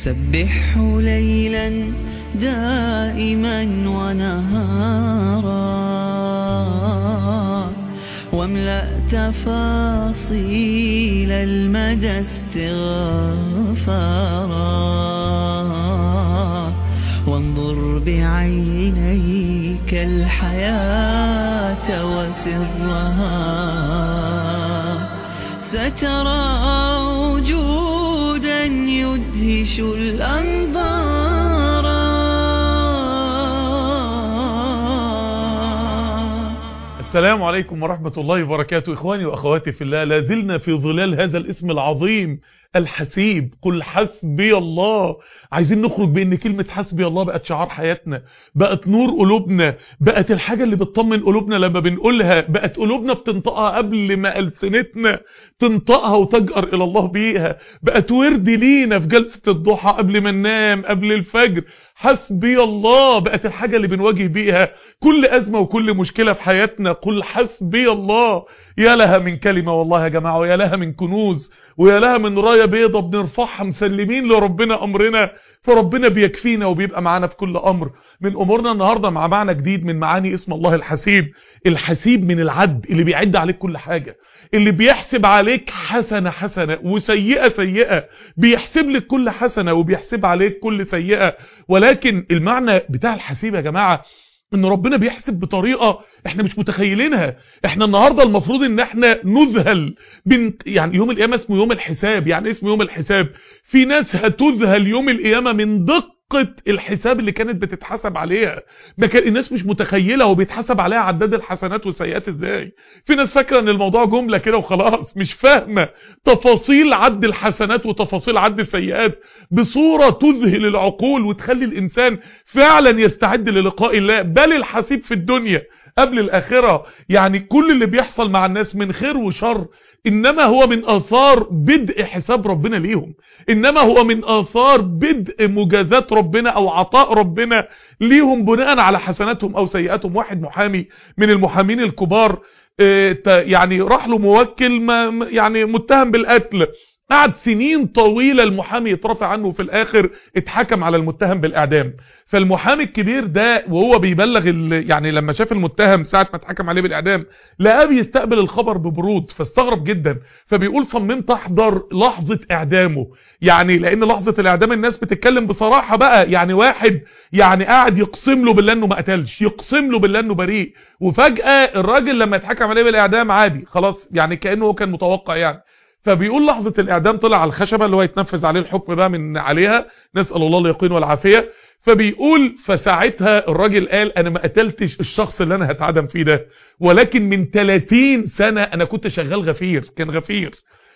سبحه ليلا دائما ونهارا واملأ تفاصيل المدى استغفارا وانظر بعينيك الحياة وسرها سترى وجودا يدهش الأنظار السلام عليكم ورحمة الله وبركاته إخواني وأخواتي في الله لازلنا في ظلال هذا الاسم العظيم الحسيب قل حسبي الله عايزين نخرج بان كلمة حسبي الله بقت شعار حياتنا بقت نور قلوبنا بقت الحاجة اللي بتطمن قلوبنا لما بنقولها بقت قلوبنا بتنطقها قبل ما ألسنتنا تنطقها وتجأر إلى الله بيها بقت ورد لينا في جلسة الضحى قبل ما ننام قبل الفجر حسبي الله بقت الحاجة اللي بنواجه بيها كل أزمة وكل مشكلة في حياتنا قل حسبي الله يا لها من كلمة والله يا جماعة ويا لها من كنوز ويا لها من راية بيضة بنرفعها مسلمين لربنا أمرنا فربنا بيكفينا وبيبقى معانا في كل أمر من أمورنا النهاردة مع معنى جديد من معاني اسم الله الحسيب الحسيب من العد اللي بيعد عليك كل حاجة اللي بيحسب عليك حسنة حسنة وسيئة سيئة بيحسب لك كل حسنة وبيحسب عليك كل سيئة ولكن المعنى بتاع الحسيب يا جماعة ان ربنا بيحسب بطريقة احنا مش متخيلينها احنا النهاردة المفروض ان احنا نذهل من يعني يوم القيامة اسمه يوم الحساب يعني اسمه يوم الحساب في ناس هتذهل يوم القيامة من دقة الحساب اللي كانت بتتحسب عليها ما كان الناس مش متخيلة هو بيتحسب عليها عداد الحسنات والسيئات ازاي في ناس فاكرة ان الموضوع جملة كده وخلاص مش فاهمة تفاصيل عد الحسنات وتفاصيل عد السيئات بصورة تذهل العقول وتخلي الانسان فعلا يستعد للقاء الله بل الحسيب في الدنيا قبل الآخرة يعني كل اللي بيحصل مع الناس من خير وشر إنما هو من آثار بدء حساب ربنا ليهم إنما هو من آثار بدء مجازات ربنا أو عطاء ربنا ليهم بناء على حسناتهم أو سيئاتهم واحد محامي من المحامين الكبار يعني راح له موكل ما يعني متهم بالقتل قعد سنين طويلة المحامي يترفع عنه في الاخر اتحكم على المتهم بالاعدام فالمحامي الكبير ده وهو بيبلغ يعني لما شاف المتهم ساعة ما اتحكم عليه بالاعدام لقاه بيستقبل الخبر ببرود فاستغرب جدا فبيقول صممت احضر لحظة اعدامه يعني لان لحظة الاعدام الناس بتتكلم بصراحة بقى يعني واحد يعني قاعد يقسم له بالله انه ما قتلش يقسم له بالله انه بريء وفجأة الراجل لما اتحكم عليه بالاعدام عادي خلاص يعني كأنه هو كان متوقع يعني فبيقول لحظة الاعدام طلع على الخشبة اللي هو يتنفذ عليه الحكم بقى من عليها نسأل الله اليقين والعافية فبيقول فساعتها الراجل قال انا ما قتلتش الشخص اللي انا هتعدم فيه ده ولكن من 30 سنة انا كنت شغال غفير كان غفير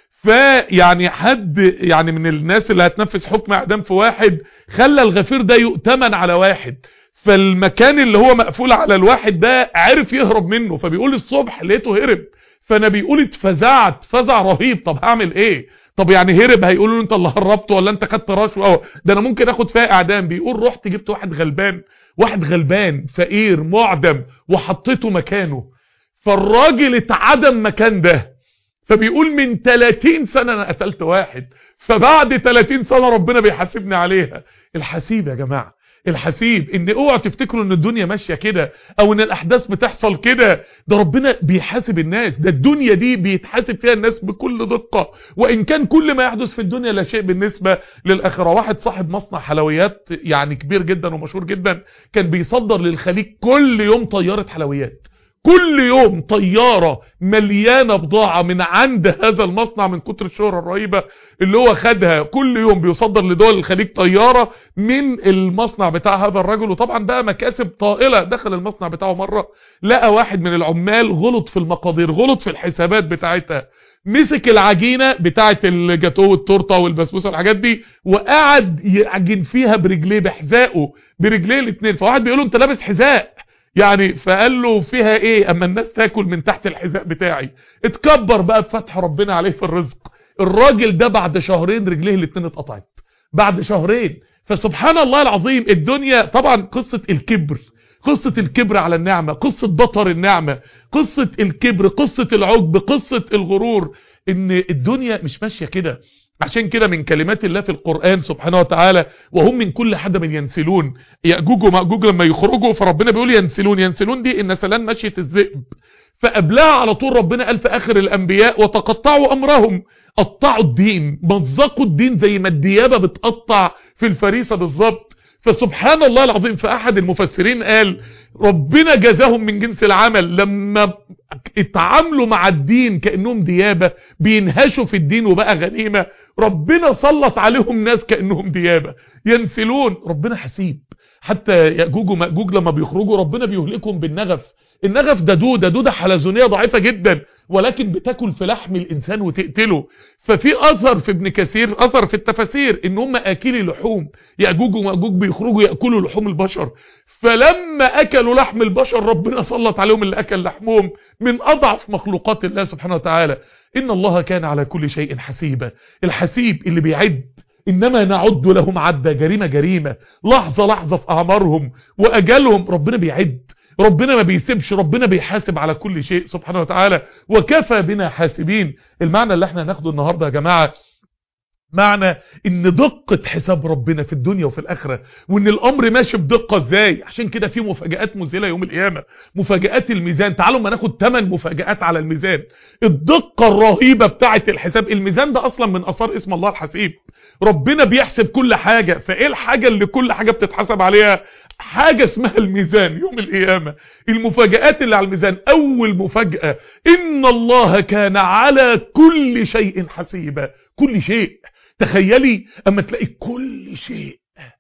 فيعني حد يعني من الناس اللي هتنفذ حكم اعدام في واحد خلى الغفير ده يؤتمن على واحد فالمكان اللي هو مقفول على الواحد ده عرف يهرب منه فبيقول الصبح لقيته هرب فانا بيقول اتفزعت فزع رهيب طب هعمل ايه طب يعني هرب هيقولوا له انت اللي هربته ولا انت خدت رشوه أو ده انا ممكن اخد فيها اعدام بيقول رحت جبت واحد غلبان واحد غلبان فقير معدم وحطيته مكانه فالراجل اتعدم مكان ده فبيقول من 30 سنة انا قتلت واحد فبعد 30 سنة ربنا بيحاسبني عليها الحسيب يا جماعة الحسيب ان اوعوا تفتكروا ان الدنيا ماشية كده او ان الاحداث بتحصل كده ده ربنا بيحاسب الناس ده الدنيا دي بيتحاسب فيها الناس بكل دقة وان كان كل ما يحدث في الدنيا لا شيء بالنسبة للاخرة واحد صاحب مصنع حلويات يعني كبير جدا ومشهور جدا كان بيصدر للخليج كل يوم طيارة حلويات كل يوم طيارة مليانة بضاعة من عند هذا المصنع من كتر الشهرة الرهيبة اللي هو خدها كل يوم بيصدر لدول الخليج طيارة من المصنع بتاع هذا الرجل وطبعا بقى مكاسب طائلة دخل المصنع بتاعه مرة لقى واحد من العمال غلط في المقادير غلط في الحسابات بتاعتها مسك العجينة بتاعة الجاتوه والتورته والبسبوسه والحاجات دي وقعد يعجن فيها برجليه بحذائه برجليه الاثنين فواحد بيقول له انت لابس حذاء يعني فقال له فيها ايه اما الناس تاكل من تحت الحذاء بتاعي اتكبر بقى بفتح ربنا عليه في الرزق الراجل ده بعد شهرين رجليه الاتنين اتقطعت بعد شهرين فسبحان الله العظيم الدنيا طبعا قصة الكبر قصة الكبر على النعمة قصة بطر النعمة قصة الكبر قصة العجب قصة الغرور ان الدنيا مش ماشية كده عشان كده من كلمات الله في القرآن سبحانه وتعالى وهم من كل حدب ينسلون يأجوج ومأجوج لما يخرجوا فربنا بيقول ينسلون ينسلون دي إن سلان مشية الذئب فقبلها على طول ربنا قال في آخر الأنبياء وتقطعوا أمرهم قطعوا الدين مزقوا الدين زي ما الديابة بتقطع في الفريسة بالظبط فسبحان الله العظيم فأحد المفسرين قال ربنا جزاهم من جنس العمل لما اتعاملوا مع الدين كأنهم ديابة بينهشوا في الدين وبقى غنيمة ربنا سلط عليهم ناس كأنهم ديابة ينسلون ربنا حسيب حتى يأجوج ومأجوج لما بيخرجوا ربنا بيهلكهم بالنغف النغف ده دودة دودة حلزونية ضعيفة جدا ولكن بتاكل في لحم الإنسان وتقتله ففي أثر في ابن كثير أثر في التفاسير إن هم آكلي لحوم يأجوج ومأجوج بيخرجوا يأكلوا لحوم البشر فلما أكلوا لحم البشر ربنا سلط عليهم اللي أكل لحمهم من أضعف مخلوقات الله سبحانه وتعالى إن الله كان على كل شيء حسيبا الحسيب اللي بيعد إنما نعد لهم عدة جريمة جريمة لحظة لحظة في أعمارهم وأجلهم ربنا بيعد ربنا ما بيسيبش ربنا بيحاسب على كل شيء سبحانه وتعالى وكفى بنا حاسبين المعنى اللي احنا هناخده النهاردة يا جماعة معنى ان دقة حساب ربنا في الدنيا وفي الاخرة وان الامر ماشي بدقة ازاي عشان كده في مفاجآت مذهله يوم القيامة مفاجآت الميزان تعالوا ما ناخد 8 مفاجآت على الميزان الدقة الرهيبة بتاعة الحساب الميزان ده اصلا من اثار اسم الله الحسيب ربنا بيحسب كل حاجة فايه الحاجة اللي كل حاجة بتتحسب عليها حاجة اسمها الميزان يوم القيامة المفاجآت اللي على الميزان اول مفاجأة ان الله كان على كل شيء حسيبا كل شيء تخيلي اما تلاقي كل شيء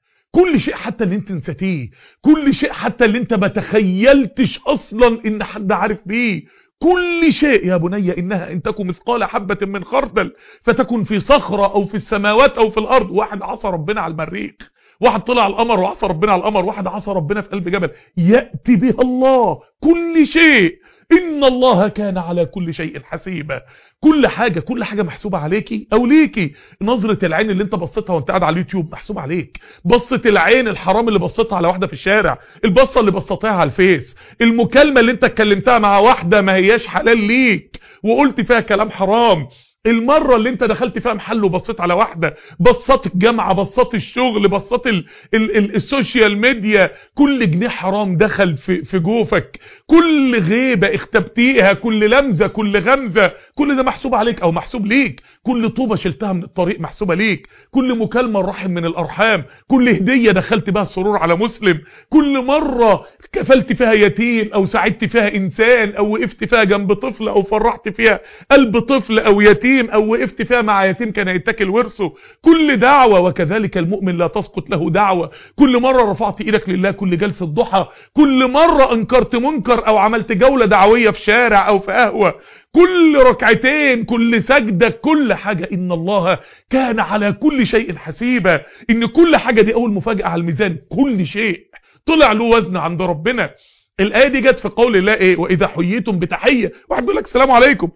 كل شيء حتى اللي انت نسيتيه كل شيء حتى اللي انت ما تخيلتش اصلا ان حد عارف بيه كل شيء يا بني انها ان تكن مثقال حبة من خردل فتكن في صخرة او في السماوات او في الارض واحد عصى ربنا على المريخ واحد طلع على القمر وعصى ربنا على القمر واحد عصى ربنا في قلب جبل يأتي بها الله كل شيء ان الله كان على كل شيء حسيبا كل حاجة كل حاجة محسوبة عليكي او ليكي نظرة العين اللي انت بصيتها وانت قاعد على اليوتيوب محسوبة عليك بصة العين الحرام اللي بصيتها على واحدة في الشارع البصة اللي بصيتها على الفيس المكالمة اللي انت اتكلمتها مع واحدة ما هياش حلال ليك وقلت فيها كلام حرام المرة اللي انت دخلت فيها محل وبصيت على واحدة بصات الجامعة بصات الشغل بصات ال ال ال السوشيال ميديا كل جنيه حرام دخل في, في جوفك كل غيبة اختبتيها كل لمزة كل غمزة كل ده محسوب عليك او محسوب ليك كل طوبة شلتها من الطريق محسوبة ليك كل مكالمة رحم من الارحام كل هدية دخلت بها السرور على مسلم كل مرة كفلت فيها يتيم او ساعدت فيها انسان او وقفت فيها جنب طفل او فرحت فيها قلب طفل او يتيم او وقفت فيها مع يتيم كان يتكل ورثه كل دعوة وكذلك المؤمن لا تسقط له دعوة كل مرة رفعت ايدك لله كل جلسة ضحى كل مرة انكرت منكر او عملت جولة دعوية في شارع او في قهوة كل ركعتين كل سجدة كل حاجة ان الله كان على كل شيء حسيبا ان كل حاجة دي اول مفاجأة على الميزان كل شيء طلع له وزن عند ربنا الآية دي جت في قول الله ايه واذا حييتم بتحية واحد بيقول لك السلام عليكم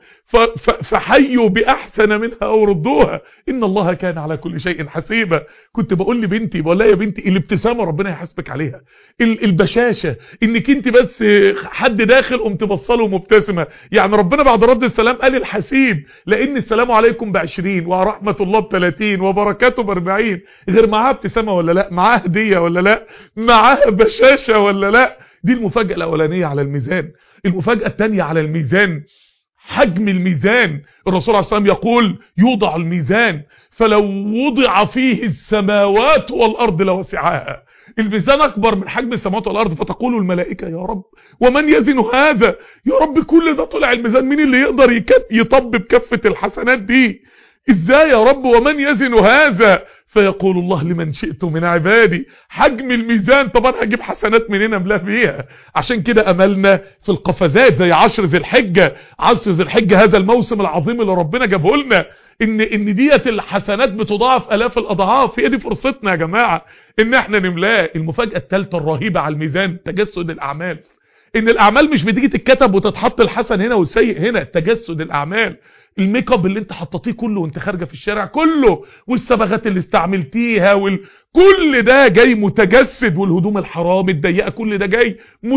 فحيوا باحسن منها او ردوها ان الله كان على كل شيء حسيبا كنت بقول لبنتي بقول لها يا بنتي الابتسامة ربنا يحاسبك عليها البشاشة انك انت بس حد داخل قمت بصله مبتسمة يعني ربنا بعد رد السلام قال الحسيب لان السلام عليكم بعشرين ورحمة الله بتلاتين وبركاته باربعين غير معاها ابتسامة ولا لا معاها هدية ولا لا معاها بشاشة ولا لا دي المفاجأة الأولانية على الميزان المفاجأة الثانية على الميزان حجم الميزان الرسول عليه السلام يقول يوضع الميزان فلو وضع فيه السماوات والأرض لوسعها الميزان أكبر من حجم السماوات والأرض فتقول الملائكة يا رب ومن يزن هذا يا رب كل ده طلع الميزان مين اللي يقدر يطبب كفة الحسنات دي ازاي يا رب ومن يزن هذا فيقول الله لمن شئت من عبادي حجم الميزان طب انا هجيب حسنات منين املاه بيها عشان كده املنا في القفزات زي عشر ذي الحجه عشر ذي الحجه هذا الموسم العظيم اللي ربنا جابه لنا ان ان ديت الحسنات بتضاعف الاف الاضعاف هي دي فرصتنا يا جماعه ان احنا نملاه المفاجاه الثالثه الرهيبه على الميزان تجسد الاعمال ان الاعمال مش بتيجي تتكتب وتتحط الحسن هنا والسيء هنا تجسد الاعمال الميك اب اللي انت حطيتيه كله وانت خارجه في الشارع كله والصبغات اللي استعملتيها وال... كل ده جاي متجسد والهدوم الحرام الضيقه كل ده جاي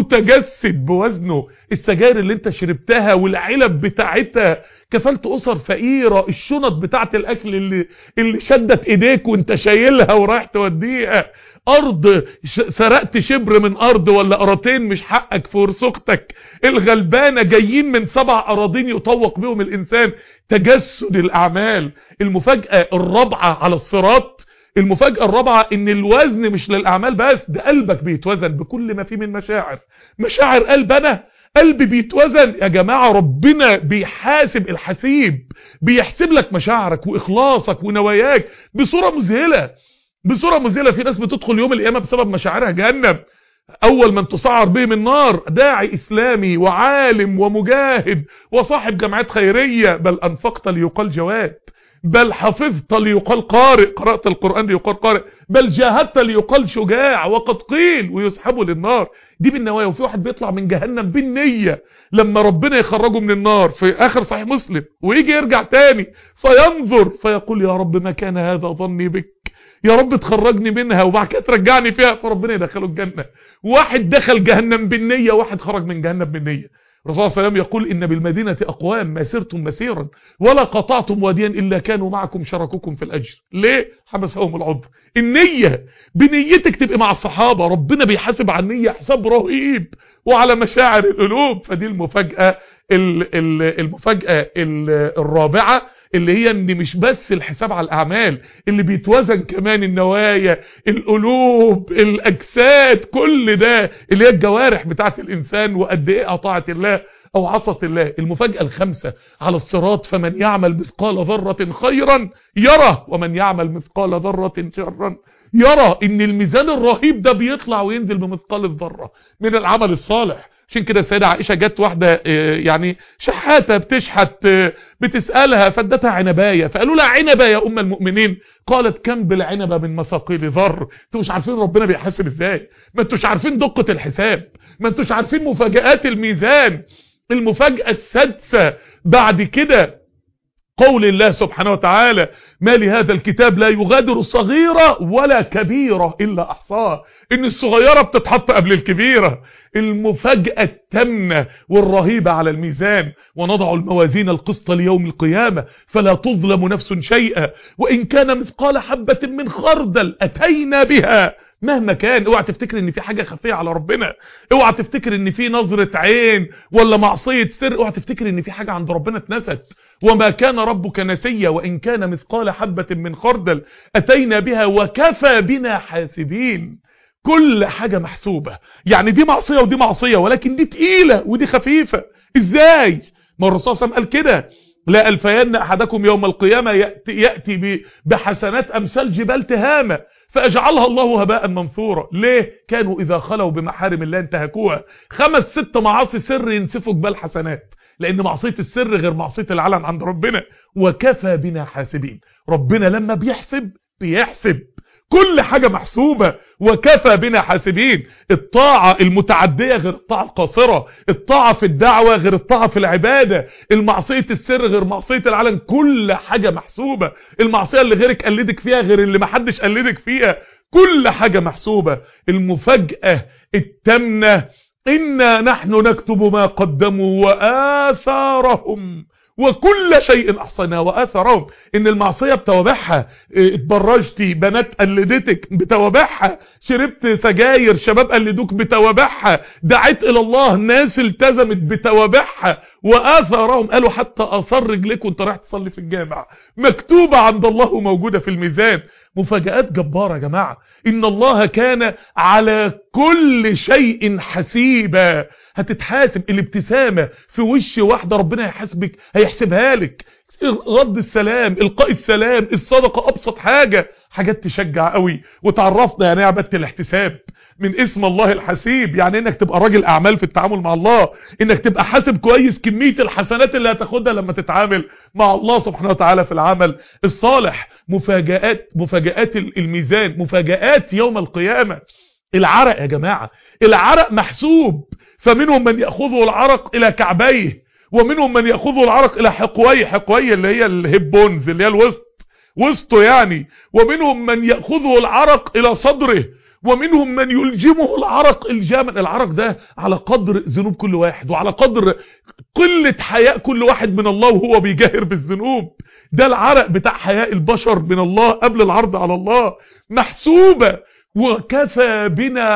متجسد بوزنه السجاير اللي انت شربتها والعلب بتاعتها كفلت اسر فقيره الشنط بتاعت الاكل اللي اللي شدت ايديك وانت شايلها ورايح توديها ارض ش- سرقت شبر من ارض ولا قراطين مش حقك في ورثتك الغلبانه جايين من سبع اراضين يطوق بهم الانسان تجسد الاعمال المفاجاه الرابعه على الصراط المفاجأة الرابعة ان الوزن مش للأعمال بس ده قلبك بيتوزن بكل ما فيه من مشاعر مشاعر قلب انا قلبي بيتوزن يا جماعة ربنا بيحاسب الحسيب بيحسب لك مشاعرك واخلاصك ونواياك بصورة مذهلة بصورة مذهلة في ناس بتدخل يوم القيامة بسبب مشاعرها جهنم اول من تسعر بهم النار داعي اسلامي وعالم ومجاهد وصاحب جمعيات خيرية بل انفقت ليقال جواد بل حفظت ليقال قارئ قرأت القرآن ليقال قارئ بل جاهدت ليقال شجاع وقد قيل ويسحبوا للنار دي بالنوايا وفي واحد بيطلع من جهنم بالنية لما ربنا يخرجه من النار في آخر صحيح مسلم ويجي يرجع تاني فينظر فيقول يا رب ما كان هذا ظني بك يا رب تخرجني منها وبعد كده ترجعني فيها فربنا يدخله الجنة واحد دخل جهنم بالنية واحد خرج من جهنم بالنية الرسول صلى الله عليه وسلم يقول إن بالمدينة أقوام ما سرتم مسيرا ولا قطعتم واديا إلا كانوا معكم شركوكم في الأجر ليه؟ حبسهم العذر النية بنيتك تبقى مع الصحابة ربنا بيحاسب على النية حساب رهيب وعلى مشاعر القلوب فدي المفاجأة ال- ال- المفاجأة ال- الرابعة اللي هي ان مش بس الحساب على الاعمال اللي بيتوزن كمان النوايا القلوب الاجساد كل ده اللي هي الجوارح بتاعت الانسان وقد ايه اطاعت الله او عصت الله المفاجأة الخامسة على الصراط فمن يعمل مثقال ذرة خيرا يرى ومن يعمل مثقال ذرة شرا يرى ان الميزان الرهيب ده بيطلع وينزل بمثقال الذرة من العمل الصالح عشان كده السيدة عائشة جت واحدة آه، يعني شحاتة بتشحت آه، بتسألها فادتها عنباية فقالوا لها عنبة يا أم المؤمنين قالت كم بالعنبة من مثاقيل ذر انتوا مش عارفين ربنا بيحاسب ازاي ما انتوش عارفين دقة الحساب ما انتوش عارفين مفاجآت الميزان المفاجأة السادسة بعد كده قول الله سبحانه وتعالى ما لهذا الكتاب لا يغادر صغيرة ولا كبيرة إلا أحصاها إن الصغيرة بتتحط قبل الكبيرة المفاجأة التامنة والرهيبة على الميزان ونضع الموازين القسط ليوم القيامة فلا تظلم نفس شيئا وإن كان مثقال حبة من خردل أتينا بها مهما كان اوعى تفتكر ان في حاجة خفية على ربنا اوعى تفتكر ان في نظرة عين ولا معصية سر اوعى تفتكر ان في حاجة عند ربنا اتنست وما كان ربك نسيا وإن كان مثقال حبة من خردل أتينا بها وكفى بنا حاسبين كل حاجة محسوبة يعني دي معصية ودي معصية ولكن دي تقيلة ودي خفيفة ازاي ما الرسول صلى الله عليه وسلم قال كده لا ألفين أحدكم يوم القيامة يأتي, يأتي ب- بحسنات أمثال جبال تهامة فأجعلها الله هباء منثورا ليه كانوا إذا خلوا بمحارم الله انتهكوها خمس ست معاصي سر ينسفوا جبال حسنات لأن معصية السر غير معصية العلن عند ربنا وكفى بنا حاسبين ربنا لما بيحسب بيحسب كل حاجة محسوبة وكفى بنا حاسبين الطاعة المتعدية غير الطاعة القاصرة الطاعة في الدعوة غير الطاعة في العبادة المعصية السر غير معصية العلن كل حاجة محسوبة المعصية اللي غيرك قلدك فيها غير اللي محدش قلدك فيها كل حاجة محسوبة المفاجأة التامنة إنا نحن نكتب ما قدموا وآثارهم وكل شيء احصيناه واثرهم ان المعصيه بتوابعها إيه، اتبرجتي بنات قلدتك بتوابعها شربت سجاير شباب قلدوك بتوابعها دعيت الى الله ناس التزمت بتوابعها واثرهم قالوا حتى اثر رجلك وانت رايح تصلي في الجامع مكتوبه عند الله وموجوده في الميزان مفاجآت جبارة يا جماعة إن الله كان على كل شيء حسيبا هتتحاسب الابتسامة في وش واحدة ربنا هيحاسبك هيحسبها لك رد السلام القاء السلام الصدقة ابسط حاجة حاجات تشجع قوي وتعرفنا يعني ايه عبادة الاحتساب من اسم الله الحسيب يعني انك تبقى راجل اعمال في التعامل مع الله انك تبقى حاسب كويس كمية الحسنات اللي هتاخدها لما تتعامل مع الله سبحانه وتعالى في العمل الصالح مفاجآت مفاجآت الميزان مفاجآت يوم القيامة العرق يا جماعة العرق محسوب فمنهم من يأخذه العرق الى كعبيه ومنهم من ياخذه العرق الى حقوي حقوي اللي هي الهيب بونز اللي هي الوسط وسطه يعني ومنهم من ياخذه العرق الى صدره ومنهم من يلجمه العرق الجاما العرق ده على قدر ذنوب كل واحد وعلى قدر قلة حياء كل واحد من الله وهو بيجاهر بالذنوب ده العرق بتاع حياء البشر من الله قبل العرض على الله محسوبة وكفى بنا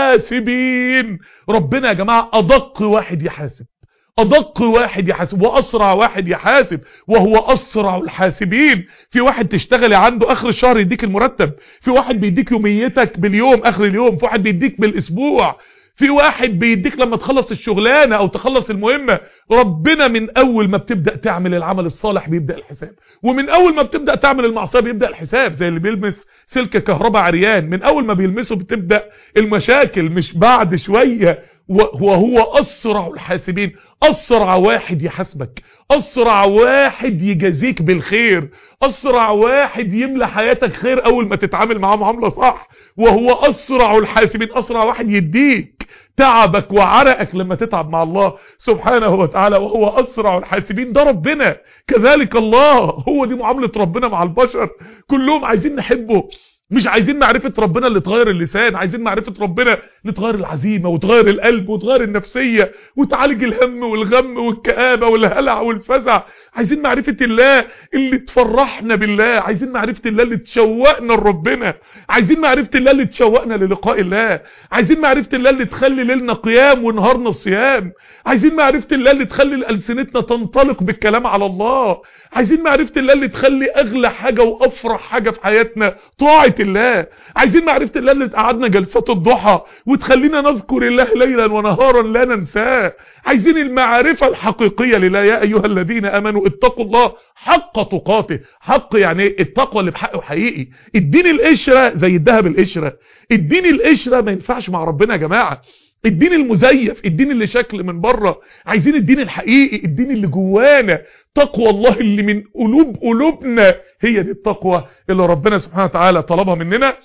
حاسبين ربنا يا جماعة أدق واحد يحاسب أدق واحد يحاسب وأسرع واحد يحاسب وهو أسرع الحاسبين في واحد تشتغلي عنده آخر الشهر يديك المرتب في واحد بيديك يوميتك باليوم آخر اليوم في واحد بيديك بالأسبوع في واحد بيديك لما تخلص الشغلانة او تخلص المهمة ربنا من اول ما بتبدأ تعمل العمل الصالح بيبدأ الحساب ومن اول ما بتبدأ تعمل المعصية بيبدأ الحساب زي اللي بيلمس سلك كهرباء عريان من اول ما بيلمسه بتبدأ المشاكل مش بعد شوية وهو اسرع الحاسبين اسرع واحد يحاسبك اسرع واحد يجازيك بالخير اسرع واحد يملى حياتك خير اول ما تتعامل معاه معامله صح وهو اسرع الحاسبين اسرع واحد يديك تعبك وعرقك لما تتعب مع الله سبحانه وتعالى وهو اسرع الحاسبين ده ربنا كذلك الله هو دي معامله ربنا مع البشر كلهم عايزين نحبه مش عايزين معرفة ربنا اللي تغير اللسان عايزين معرفة ربنا اللي تغير العزيمة وتغير القلب وتغير النفسية وتعالج الهم والغم والكآبة والهلع والفزع عايزين معرفة الله اللي تفرحنا بالله عايزين معرفة الله اللي تشوقنا لربنا عايزين معرفة الله اللي تشوقنا للقاء الله عايزين معرفة الله اللي تخلي ليلنا قيام ونهارنا الصيام عايزين معرفة الله اللي تخلي ألسنتنا تنطلق بالكلام على الله عايزين معرفة الله اللي تخلي أغلى حاجة وأفرح حاجة في حياتنا طاعة الله عايزين معرفة الله اللي تقعدنا جلسات الضحى وتخلينا نذكر الله ليلا ونهارا لا ننساه عايزين المعرفة الحقيقية لله يا أيها الذين أمنوا اتقوا الله حق تقاته حق يعني التقوى اللي بحقه حقيقي الدين القشرة زي الذهب القشرة الدين القشرة ما ينفعش مع ربنا يا جماعة الدين المزيف الدين اللي شكل من بره عايزين الدين الحقيقي الدين اللي جوانا تقوى الله اللي من قلوب قلوبنا هي دي التقوى اللي ربنا سبحانه وتعالى طلبها مننا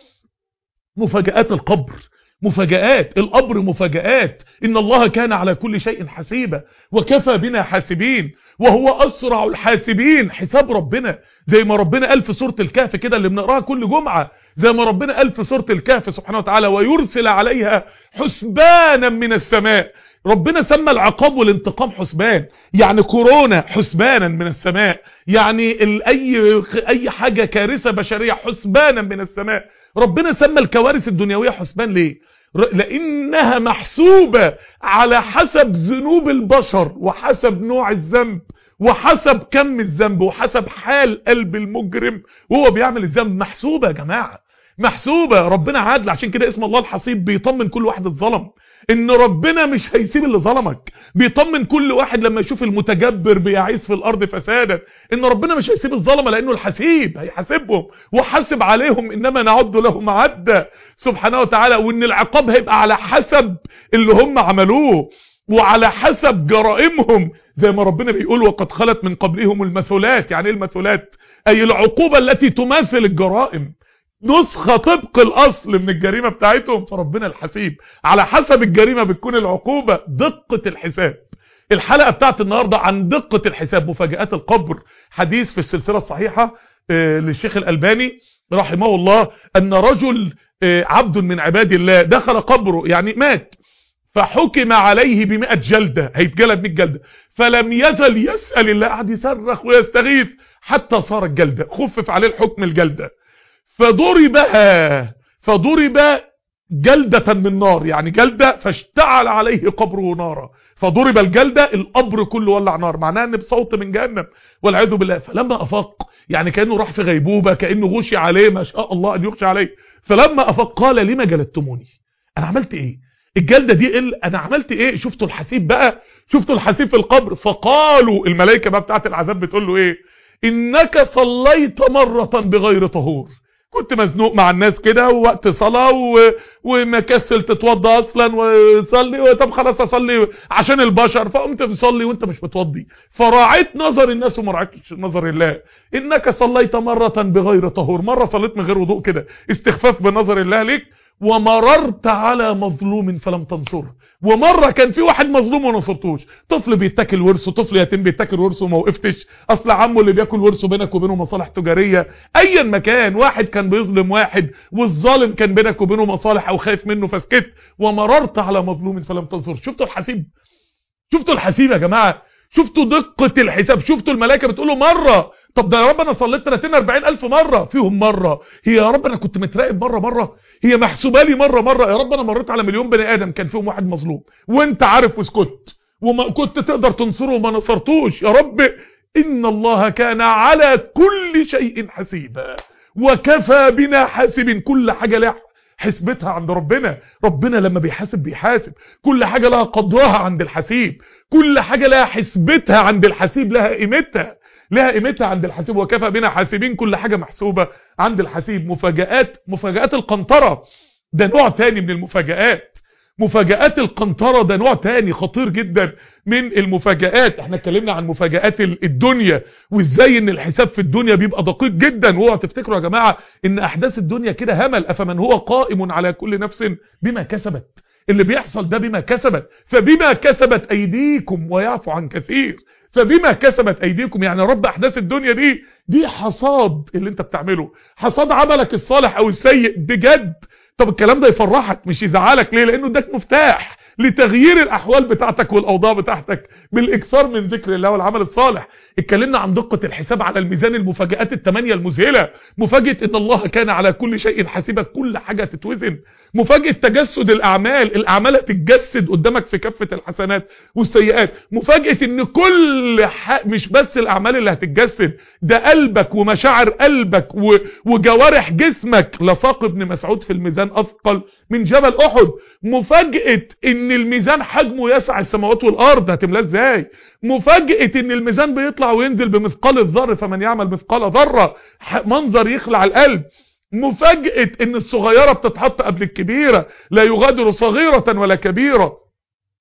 مفاجآت القبر مفاجآت القبر مفاجآت إن الله كان على كل شيء حسيبا وكفى بنا حاسبين وهو أسرع الحاسبين حساب ربنا زي ما ربنا قال في سورة الكهف كده اللي بنقراها كل جمعة زي ما ربنا قال في سورة الكهف سبحانه وتعالى ويرسل عليها حسبانا من السماء ربنا سمى العقاب والانتقام حسبان يعني كورونا حسبانا من السماء يعني اي اي حاجه كارثه بشريه حسبانا من السماء ربنا سمى الكوارث الدنيويه حسبان ليه لانها محسوبه على حسب ذنوب البشر وحسب نوع الذنب وحسب كم الذنب وحسب حال قلب المجرم وهو بيعمل الذنب محسوبه يا جماعه محسوبه ربنا عادل عشان كده اسم الله الحسيب بيطمن كل واحد اتظلم ان ربنا مش هيسيب اللي ظلمك بيطمن كل واحد لما يشوف المتجبر بيعيث في الارض فسادا ان ربنا مش هيسيب الظلمه لانه الحسيب هيحاسبهم وحاسب عليهم انما نعد لهم عدا سبحانه وتعالى وان العقاب هيبقى على حسب اللي هم عملوه وعلى حسب جرائمهم زي ما ربنا بيقول وقد خلت من قبلهم المثلات يعني ايه المثلات اي العقوبه التي تماثل الجرائم نسخة طبق الاصل من الجريمة بتاعتهم فربنا الحسيب على حسب الجريمة بتكون العقوبة دقة الحساب الحلقة بتاعت النهاردة عن دقة الحساب مفاجآت القبر حديث في السلسلة الصحيحة آه للشيخ الألباني رحمه الله أن رجل آه عبد من عباد الله دخل قبره يعني مات فحكم عليه بمئة جلدة هيتجلد 100 جلدة فلم يزل يسأل الله قعد يصرخ ويستغيث حتى صار الجلدة خفف عليه الحكم الجلدة فضربها فضرب جلدة من نار يعني جلدة فاشتعل عليه قبره نارا فضرب الجلدة القبر كله ولع نار معناها ان بصوت من جهنم والعياذ بالله فلما افق يعني كانه راح في غيبوبه كانه غشي عليه ما شاء الله ان يغشي عليه فلما افق قال لما جلدتموني انا عملت ايه الجلده دي ال... انا عملت ايه شفتوا الحسيب بقى شفتوا الحسيب في القبر فقالوا الملائكه بقى بتاعه العذاب بتقول له ايه انك صليت مره بغير طهور كنت مزنوق مع الناس كده ووقت صلاة و... ومكسل تتوضى اصلا وصلي طب خلاص اصلي عشان البشر فقمت بصلي وانت مش بتوضي فراعيت نظر الناس وما راعيتش نظر الله انك صليت مرة بغير طهور مرة صليت من غير وضوء كده استخفاف بنظر الله ليك ومررت على مظلوم فلم تنصره ومرة كان في واحد مظلوم وما نصرتوش طفل بيتاكل ورثه طفل يتيم بيتاكل ورثه وما وقفتش اصل عمه اللي بياكل ورثه بينك وبينه مصالح تجارية ايا مكان واحد كان بيظلم واحد والظالم كان بينك وبينه مصالح او خايف منه فسكت ومررت على مظلوم فلم تنصر شفتوا الحسيب شفتوا الحسيب يا جماعة شفتوا دقة الحساب شفتوا الملائكة بتقولوا مرة طب ده يا رب انا صليت 30 40 الف مرة فيهم مرة هي يا رب انا كنت متراقب مرة مرة هي محسوبة لي مرة مرة يا رب انا مريت على مليون بني ادم كان فيهم واحد مظلوم وانت عارف واسكت وما كنت تقدر تنصره وما نصرتوش يا رب ان الله كان على كل شيء حسيبا وكفى بنا حاسب كل حاجة لها حسبتها عند ربنا ربنا لما بيحاسب بيحاسب كل حاجة لها قدرها عند الحسيب كل حاجة لها حسبتها عند الحسيب لها قيمتها لها قيمتها عند الحسيب وكفى بنا حاسبين كل حاجة محسوبة عند الحسيب مفاجآت مفاجآت القنطرة ده نوع تاني من المفاجآت مفاجآت القنطرة ده نوع تاني خطير جدا من المفاجآت احنا اتكلمنا عن مفاجآت الدنيا وازاي ان الحساب في الدنيا بيبقى دقيق جدا واوعوا تفتكروا يا جماعة ان احداث الدنيا كده همل افمن هو قائم على كل نفس بما كسبت اللي بيحصل ده بما كسبت فبما كسبت ايديكم ويعفو عن كثير فبما كسبت ايديكم يعني رب احداث الدنيا دي دي حصاد اللي انت بتعمله حصاد عملك الصالح او السيء بجد طب الكلام ده يفرحك مش يزعلك ليه لانه اداك مفتاح لتغيير الاحوال بتاعتك والاوضاع بتاعتك بالاكثار من ذكر الله والعمل الصالح اتكلمنا عن دقة الحساب على الميزان المفاجآت الثمانية المذهلة مفاجأة ان الله كان على كل شيء حسيبا كل حاجة تتوزن مفاجأة تجسد الاعمال الاعمال هتتجسد قدامك في كفة الحسنات والسيئات مفاجأة ان كل ح... مش بس الاعمال اللي هتتجسد ده قلبك ومشاعر قلبك و... وجوارح جسمك لصاق ابن مسعود في الميزان اثقل من جبل احد مفاجأة ان الميزان حجمه يسع السماوات والارض هتملاه ازاي مفاجأة ان الميزان بيطلع وينزل بمثقال الذر فمن يعمل مثقال ذرة منظر يخلع القلب مفاجأة ان الصغيرة بتتحط قبل الكبيرة لا يغادر صغيرة ولا كبيرة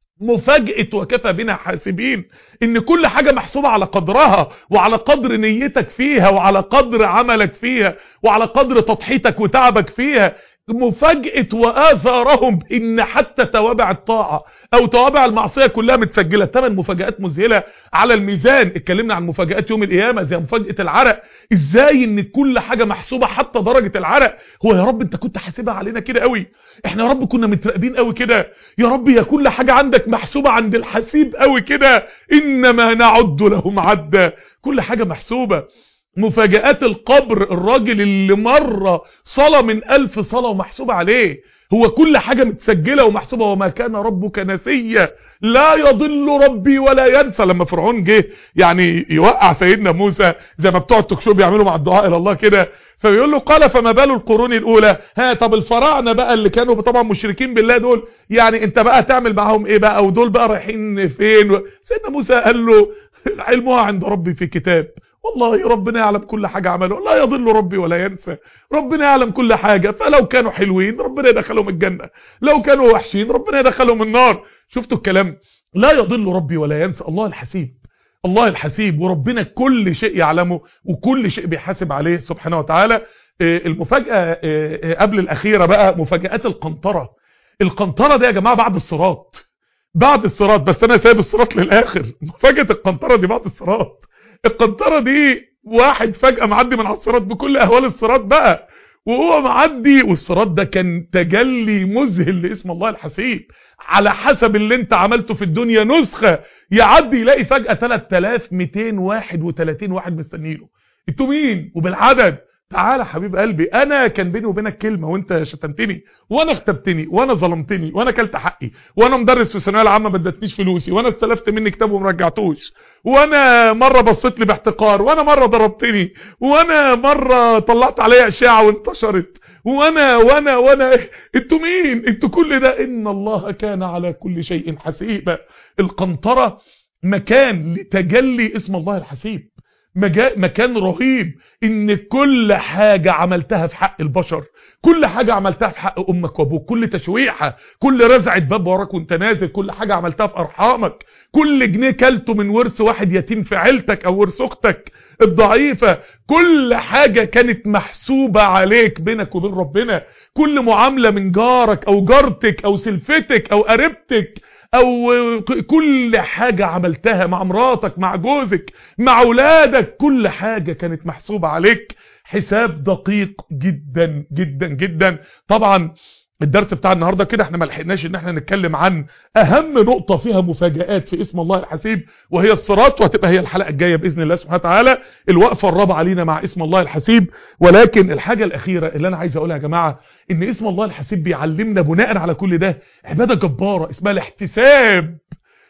مفاجأة وكفى بنا حاسبين ان كل حاجة محسوبة على قدرها وعلى قدر نيتك فيها وعلى قدر عملك فيها وعلى قدر تضحيتك وتعبك فيها مفاجأة وآثارهم ان حتى توابع الطاعة او توابع المعصية كلها متسجلة ثمان مفاجآت مذهلة على الميزان اتكلمنا عن مفاجآت يوم القيامة زي مفاجأة العرق ازاي ان كل حاجة محسوبة حتى درجة العرق هو يا رب انت كنت حاسبها علينا كده قوي احنا يا رب كنا متراقبين قوي كده يا رب يا كل حاجة عندك محسوبة عند الحسيب قوي كده انما نعد لهم عدا كل حاجة محسوبة مفاجآت القبر الراجل اللي مرة صلاة من ألف صلاة ومحسوبة عليه هو كل حاجة متسجلة ومحسوبة وما كان ربك نسيا لا يضل ربي ولا ينسى لما فرعون جه يعني يوقع سيدنا موسى زي ما بتوع التوكشو بيعملوا مع الدعاء الى الله كده فبيقول له قال فما بال القرون الاولى ها طب الفراعنه بقى اللي كانوا طبعا مشركين بالله دول يعني انت بقى تعمل معاهم ايه بقى ودول بقى رايحين فين سيدنا موسى قال له علمها عند ربي في كتاب والله ربنا يعلم كل حاجة عمله لا يضل ربي ولا ينسى ربنا يعلم كل حاجة فلو كانوا حلوين ربنا يدخلهم الجنة لو كانوا وحشين ربنا يدخلهم النار شفتوا الكلام لا يضل ربي ولا ينسى الله الحسيب الله الحسيب وربنا كل شيء يعلمه وكل شيء بيحاسب عليه سبحانه وتعالى المفاجأة قبل الأخيرة بقى مفاجآت القنطرة القنطرة دي يا جماعة بعد الصراط بعد الصراط بس أنا سايب الصراط للآخر مفاجأة القنطرة دي بعد الصراط القنطرة دي واحد فجأة معدي من على الصراط بكل اهوال الصراط بقى وهو معدي والصراط ده كان تجلي مذهل لاسم الله الحسيب على حسب اللي انت عملته في الدنيا نسخة يعدي يلاقي فجأة 3231 واحد مستنيله انتوا مين وبالعدد تعالى حبيب قلبي انا كان بيني وبينك كلمة وانت شتمتني وانا اختبتني وانا ظلمتني وانا كلت حقي وانا مدرس في الثانويه العامه ما ادتنيش فلوسي وانا استلفت مني كتاب وما رجعتوش وانا مره بصيت لي باحتقار وانا مره ضربتني وانا مره طلعت عليا اشاعه وانتشرت وانا وانا وانا انتوا مين انتوا كل ده ان الله كان على كل شيء حسيبا القنطره مكان لتجلي اسم الله الحسيب مجا... مكان رهيب ان كل حاجة عملتها في حق البشر كل حاجة عملتها في حق امك وابوك كل تشويحة كل رزعة باب وراك وانت نازل كل حاجة عملتها في ارحامك كل جنيه كلته من ورث واحد يتيم في عيلتك او ورث اختك الضعيفة كل حاجة كانت محسوبة عليك بينك وبين ربنا كل معاملة من جارك او جارتك او سلفتك او قريبتك او كل حاجة عملتها مع مراتك مع جوزك مع اولادك كل حاجة كانت محسوبة عليك حساب دقيق جدا جدا جدا طبعا الدرس بتاع النهاردة كده احنا ما لحقناش ان احنا نتكلم عن اهم نقطة فيها مفاجآت في اسم الله الحسيب وهي الصراط وهتبقى هي الحلقة الجاية بإذن الله سبحانه وتعالى الوقفة الرابعة لينا مع اسم الله الحسيب ولكن الحاجة الأخيرة اللي أنا عايز أقولها يا جماعة ان اسم الله الحسيب بيعلمنا بناء على كل ده عبادة جبارة اسمها الاحتساب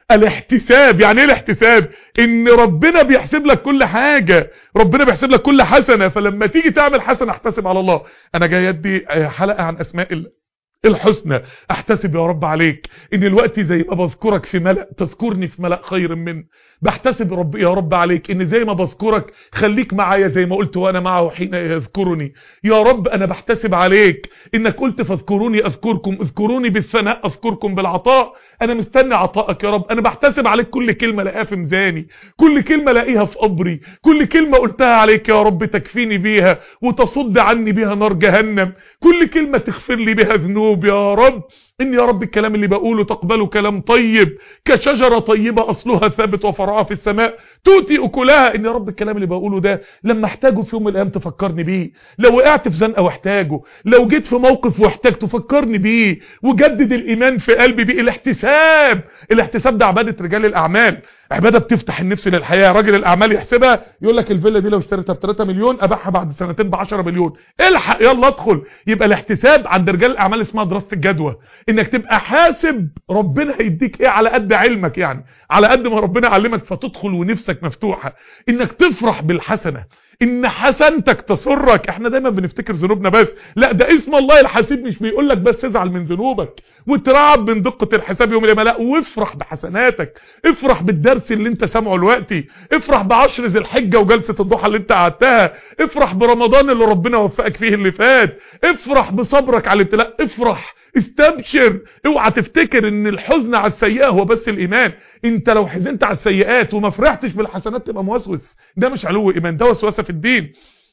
الاحتساب يعني ايه الاحتساب ان ربنا بيحسب لك كل حاجة ربنا بيحسب لك كل حسنة فلما تيجي تعمل حسنة احتسب على الله انا جاي ادي حلقة عن اسماء الله الحسنى احتسب يا رب عليك ان الوقت زي ما بذكرك في ملأ تذكرني في ملأ خير من بحتسب رب يا رب عليك ان زي ما بذكرك خليك معايا زي ما قلت وانا معه حين يذكرني يا رب انا بحتسب عليك انك قلت فاذكروني اذكركم اذكروني بالثناء اذكركم بالعطاء انا مستني عطائك يا رب انا بحتسب عليك كل كلمة لاقيها في ميزاني كل كلمة لاقيها في قبري كل كلمة قلتها عليك يا رب تكفيني بيها وتصد عني بيها نار جهنم كل كلمة تغفر لي بيها ذنوب يا رب ان يا رب الكلام اللي بقوله تقبله كلام طيب كشجرة طيبة اصلها ثابت وفرعها في السماء تؤتي اكلها ان يا رب الكلام اللي بقوله ده لما احتاجه في يوم من الايام تفكرني بيه لو وقعت في زنقة واحتاجه لو جيت في موقف واحتاج تفكرني بيه وجدد الايمان في قلبي بيه الاحتساب الاحتساب ده عبادة رجال الاعمال عبادة بتفتح النفس للحياة راجل الاعمال يحسبها يقول لك الفيلا دي لو اشتريتها ب 3 مليون ابيعها بعد سنتين ب 10 مليون الحق يلا ادخل يبقى الاحتساب عند رجال الاعمال اسمها دراسة الجدوى انك تبقى حاسب ربنا هيديك ايه على قد علمك يعني على قد ما ربنا علمك فتدخل ونفسك مفتوحة انك تفرح بالحسنة ان حسنتك تسرك احنا دايما بنفتكر ذنوبنا بس لا ده اسم الله الحسيب مش بيقول لك بس ازعل من ذنوبك وترعب من دقة الحساب يوم القيامه لا وافرح بحسناتك افرح بالدرس اللي انت سامعه دلوقتي افرح بعشر ذي الحجة وجلسة الضحى اللي انت قعدتها افرح برمضان اللي ربنا وفقك فيه اللي فات افرح بصبرك على الابتلاء افرح استبشر اوعى تفتكر ان الحزن على السيئة هو بس الايمان انت لو حزنت على السيئات وما فرحتش بالحسنات تبقى موسوس ده مش علو ايمان ده وسوسه في الدين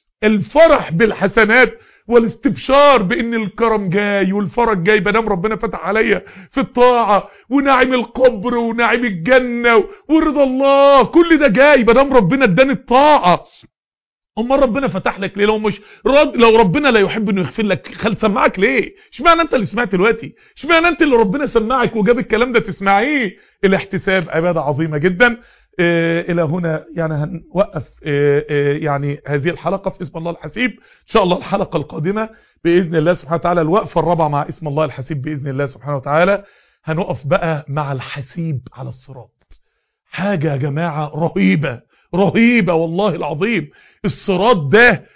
الفرح بالحسنات والاستبشار بان الكرم جاي والفرج جاي بنام ربنا فتح عليا في الطاعة ونعم القبر ونعم الجنة ورضا الله كل ده جاي بنام ربنا اداني الطاعة امال ربنا فتح لك ليه لو مش رد لو ربنا لا يحب انه يغفر لك خل سمعك ليه اشمعنى انت اللي سمعت دلوقتي اشمعنى انت اللي ربنا سمعك وجاب الكلام ده تسمعيه الاحتساب عبادة عظيمة جدا إيه الى هنا يعني هنوقف إيه إيه يعني هذه الحلقة في اسم الله الحسيب ان شاء الله الحلقة القادمة باذن الله سبحانه وتعالى الوقفة الرابعة مع اسم الله الحسيب باذن الله سبحانه وتعالى هنقف بقى مع الحسيب على الصراط حاجة يا جماعة رهيبة رهيبة والله العظيم الصراط ده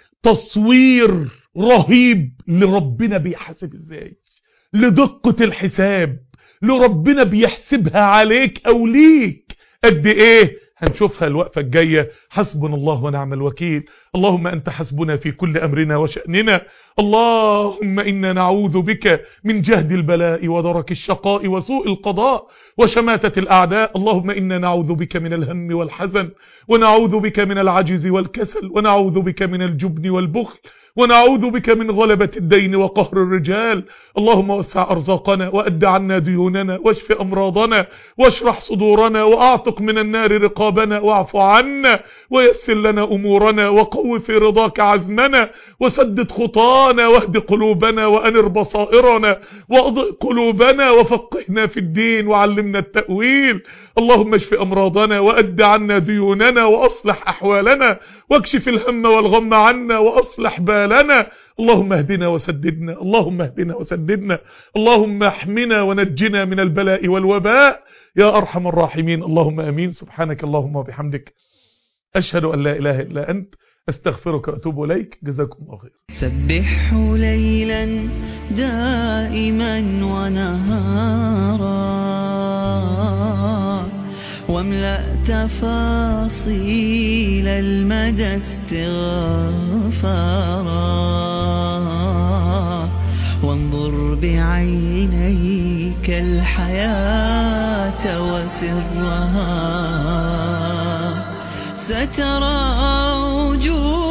تصوير رهيب لربنا بيحاسب ازاي لدقة الحساب لربنا بيحسبها عليك او ليك قد ايه هنشوفها الوقفة الجاية حسبنا الله ونعم الوكيل اللهم أنت حسبنا في كل أمرنا وشأننا اللهم إنا نعوذ بك من جهد البلاء ودرك الشقاء وسوء القضاء وشماتة الأعداء اللهم إنا نعوذ بك من الهم والحزن ونعوذ بك من العجز والكسل ونعوذ بك من الجبن والبخل ونعوذ بك من غلبة الدين وقهر الرجال اللهم وسع أرزاقنا وأد عنا ديوننا واشف أمراضنا واشرح صدورنا وأعتق من النار رقابنا واعف عنا ويسر لنا أمورنا وقو في رضاك عزمنا وسدد خطانا واهد قلوبنا وأنر بصائرنا واضئ قلوبنا وفقهنا في الدين وعلمنا التأويل اللهم اشف أمراضنا وأد عنا ديوننا وأصلح أحوالنا واكشف الهم والغم عنا وأصلح بالنا اللهم اهدنا وسددنا اللهم اهدنا وسددنا اللهم احمنا ونجنا من البلاء والوباء يا أرحم الراحمين اللهم أمين سبحانك اللهم وبحمدك أشهد أن لا إله إلا أنت استغفرك واتوب اليك جزاكم الله خير سبحه ليلا دائما ونهارا واملأ تفاصيل المدى استغفارا وانظر بعينيك الحياة وسرها سترى وجوه